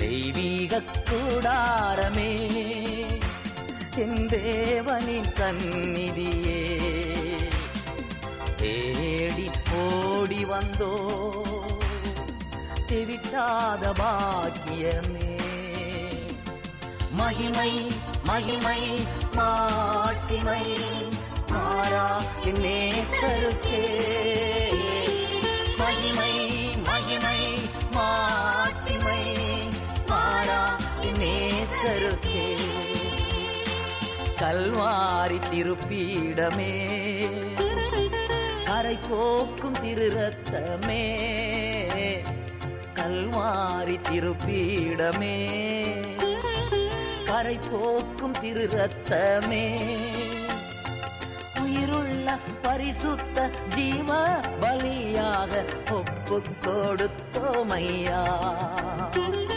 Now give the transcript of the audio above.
தெய்வீக கூடாரமே என் தேவனின் சந்நிதியே தேடி ஓடி வந்தோ தெவிட்டாத பாக்கியமே மகிமை மகிமை மாட்சிமை மாறா என் நேசருக்கே மகிமை மகிமை மாட்சிமை மாறா என் நேசருக்கே கல்வாரி திருப்பீடமே கரை போக்கும் திரு ரத்தமே கல்வாரி திருப்பீடமே கரை போக்கும் திரு ரத்தமே உயிருள்ள பரிசுத்த ஜீவ பலியாக ஒப்பு கொடுத்தோமையா